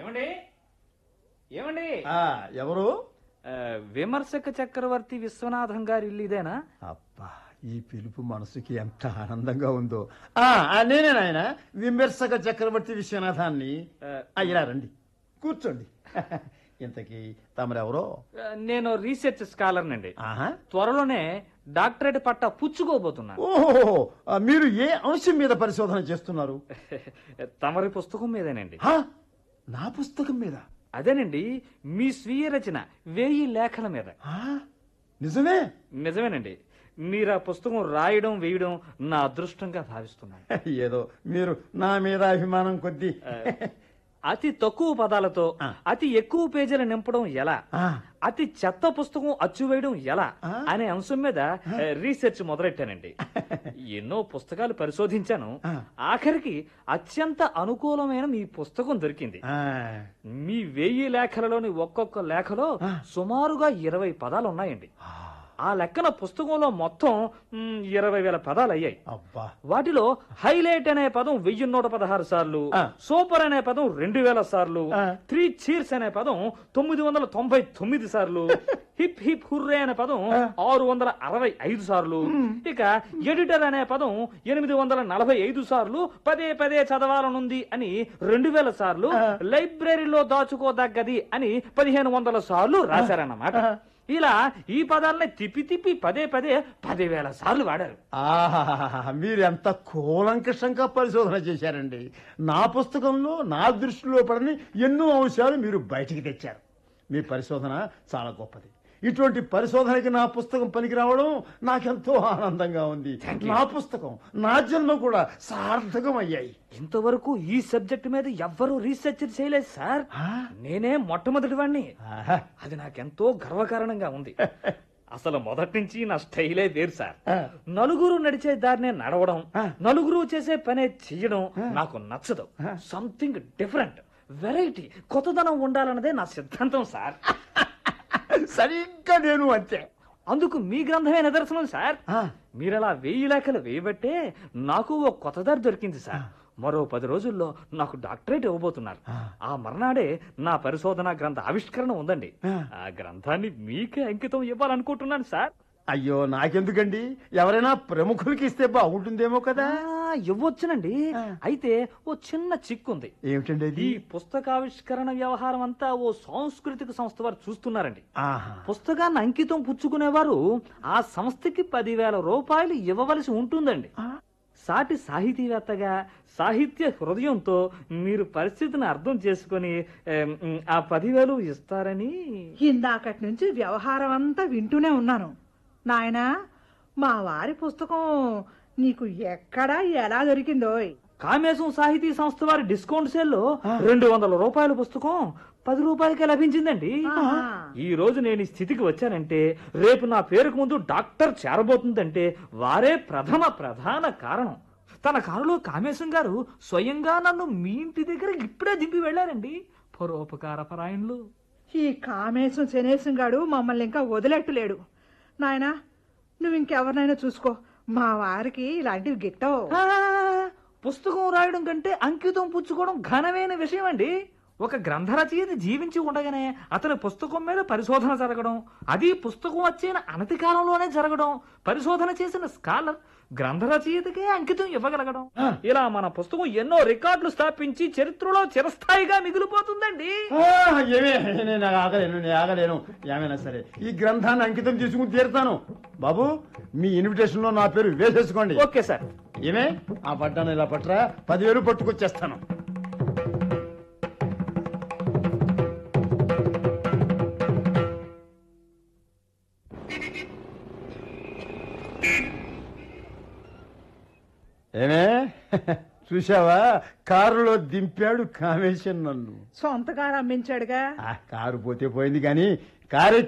ఏమండి ఏమండి ఆ, ఎవరు ఆ, విమర్శక చక్రవర్తి విశ్వనాథం గారి ఇల్లు ఇదేనా అబ్బా ఈ పిలుపు మనసుకి ఎంత ఆనందంగా ఉందో ఆ ఆ, నేనే నాయన విమర్శక చక్రవర్తి విశ్వనాథాన్ని ఆ, ఆ, ఇలా రండి కూర్చోండి ఇంతకీ తమరెవరో ఆ, నేను రీసెర్చ్ స్కాలర్ నండి ఆహా త్వరలోనే డాక్టరేట్ పట్టా పుచ్చుకోబోతున్నాను ఓహో ఆ, మీరు ఏ అంశం మీద పరిశోధన చేస్తున్నారు తమరి పుస్తకం మీదేనండి హా? నా పుస్తకం మీద అదేనండి మీ స్వీయ రచన వేయి లేఖల మీద ఆ, నిజమే నిజమేనండి మీరు ఆ పుస్తకం రాయడం వేయడం నా అదృష్టంగా భావిస్తున్నాను ఏదో మీరు నా మీద అభిమానం కొద్దీ అతి తక్కువ పదాలతో ఆ. అతి ఎక్కువ పేజీలు నింపడం ఎలా ఆ, అతి చెత్త పుస్తకం అచ్చు వేయడం ఎలా ఆ? అనే అంశం మీద ఏ, రీసెర్చ్ మొదలెట్టానండి ఎన్నో పుస్తకాలు పరిశోధించాను ఆ. ఆఖరికి అత్యంత అనుకూలమైన మీ పుస్తకం దొరికింది ఆ, మీ వెయ్యి లేఖలలోని ఒక్కొక్క లేఖలో ఆ. సుమారుగా ఇరవై పదాలు ఉన్నాయండి ఆ, ఆ లెక్కన పుస్తకంలో మొత్తం మ్, ఇరవై వేల పదాలు అయ్యాయి అబ్బా వాటిలో హైలైట్ అనే పదం వెయ్యి నూట పదహారు సార్లు ఆ. సూపర్ అనే పదం రెండు వేల సార్లు ఆ. త్రీ చీర్స్ అనే పదం తొమ్మిది వందల తొంభై తొమ్మిది సార్లు హిప్ హిప్ హుర్రే అనే పదం ఆరు వందల అరవై ఐదు సార్లు ఇక ఎడిటర్ అనే పదం ఎనిమిది వందల నలభై ఐదు సార్లు పదే పదే చదవాలనుంది అని రెండు వేల సార్లు లైబ్రరీలో దాచుకోదగ్గది అని పదిహేను వందల సార్లు రాశారన్నమాట ఇలా ఈ పదాలని తిప్పి తిప్పి పదే పదే పదివేల సార్లు వాడారు ఆహాహాహా, మీరు ఎంత కూలంకషంగా పరిశోధన చేశారండి నా పుస్తకంలో నా దృష్టిలో పడని ఎన్నో అంశాలు మీరు బయటికి తెచ్చారు మీ పరిశోధన చాలా గొప్పది ఇటువంటి పరిశోధనకి నా పుస్తకం పనికి రావడం నాకెంతో ఆనందంగా ఉంది నా పుస్తకం నా జన్మ కూడా సార్థకం అయ్యాయి ఇంతవరకు ఈ సబ్జెక్ట్ మీద ఎవ్వరూ రీసెర్చ్ చేయలేదు సార్ ఆ? నేనే మొట్టమొదటి వాణ్ణి ఆహా. అది నాకెంతో గర్వకారణంగా ఉంది అసలు మొదటి నుంచి నా స్టైలే వేరు సార్ ఆ. నలుగురు నడిచే దారినే నడవడం ఆ. నలుగురు చేసే పనే చెయ్యడం నాకు నచ్చదు సంథింగ్ డిఫరెంట్ వెరైటీ కొత్తదనం ఉండాలన్నదే నా సిద్ధాంతం సార్ సరిగ్గా నేను అంతే అందుకు మీ గ్రంథమే నిదర్శనం సార్ ఆ. మీరలా వెయ్యి లేఖలు వేయబట్టే నాకు ఓ కొత్త దారి దొరికింది సార్ మరో పది రోజుల్లో నాకు డాక్టరేట్ ఇవ్వబోతున్నారు ఆ. ఆ మర్నాడే నా పరిశోధన గ్రంథ ఆవిష్కరణ ఉందండి ఆ. ఆ గ్రంథాన్ని మీకే అంకితం ఇవ్వాలనుకుంటున్నాను సార్ అయ్యో నాకెందుకండి ఎవరైనా ప్రముఖులకి ఇస్తే బాగుంటుందేమో కదా ఆ, ఇవ్వొచ్చునండి ఆ. అయితే ఓ చిన్న చిక్కుంది ఏమిటండి అది ఈ పుస్తకావిష్కరణ వ్యవహారం అంతా ఓ సాంస్కృతిక సంస్థ వారు చూస్తున్నారండి ఆహా పుస్తకాన్ని అంకితం పుచ్చుకునేవారు ఆ సంస్థకి పదివేల రూపాయలు ఇవ్వవలసి ఉంటుందండి ఆ? సాటి సాహితీవేత్తగా సాహిత్య హృదయంతో మీరు పరిస్థితిని అర్థం చేసుకొని ఏం, ఆ పదివేలు ఇస్తారని ఇందాకటి నుంచి వ్యవహారం అంతా వింటూనే ఉన్నాను నాయనా మా వారి పుస్తకం నీకు ఎక్కడా ఎలా దొరికిందోయ్ కామేశం సాహితీ సంస్థ వారి డిస్కౌంట్ సేల్లో రెండు వందల రూపాయల పుస్తకం పది రూపాయలకే లభించిందండి ఆహా. ఈ రోజు నేను ఈ స్థితికి వచ్చానంటే రేపు నా పేరుకు ముందు డాక్టర్ చేరబోతుందంటే వారే ప్రథమ ప్రధాన కారణం తన కారులో కామేశం గారు స్వయంగా నన్ను మీ ఇంటి దగ్గర ఇప్పుడే దింపి వెళ్ళారండి పరోపకార పరాయణులు ఈ కామేశం శనేశం గాడు మమ్మల్ని ఇంకా వదిలేట్టులేడు నాయనా నువ్వు ఇంకెవరినైనా చూసుకో మా వారికి ఇలాంటివి గిట్టవు ఆ, పుస్తకం రాయడం కంటే అంకితం పుచ్చుకోవడం ఘనమైన విషయం అండి ఒక గ్రంథ రచయిత జీవించి ఉండగానే అతని పుస్తకం మీద పరిశోధన జరగడం అది పుస్తకం వచ్చిన అనతి కాలంలోనే జరగడం పరిశోధన చేసిన స్కాలర్ గ్రంథ రచయితకే అంకితం ఇవ్వగలగడం ఇలా మన పుస్తకం ఎన్నో రికార్డులు స్థాపించి చరిత్రలో చిరస్థాయిగా మిగిలిపోతుందండి ఆ, ఏమే నేను ఆగలేను నేను ఆగలేను ఏమైనా సరే ఈ గ్రంథాన్ని అంకితం చేసుకుని తీరుతాను బాబు మీ ఇన్విటేషన్ లో నా పేరు వేసేసుకోండి ఓకే సార్ ఏమే ఆ పడ్డాను ఇలా పట్టరా పదివేలు పట్టుకొచ్చేస్తాను ఏమే చూసావా కారులో దింపాడు కామేశన్ నన్ను సొంతగా రమ్మించాడుగా ఆ కారు పోతే పోయింది కానీ కారు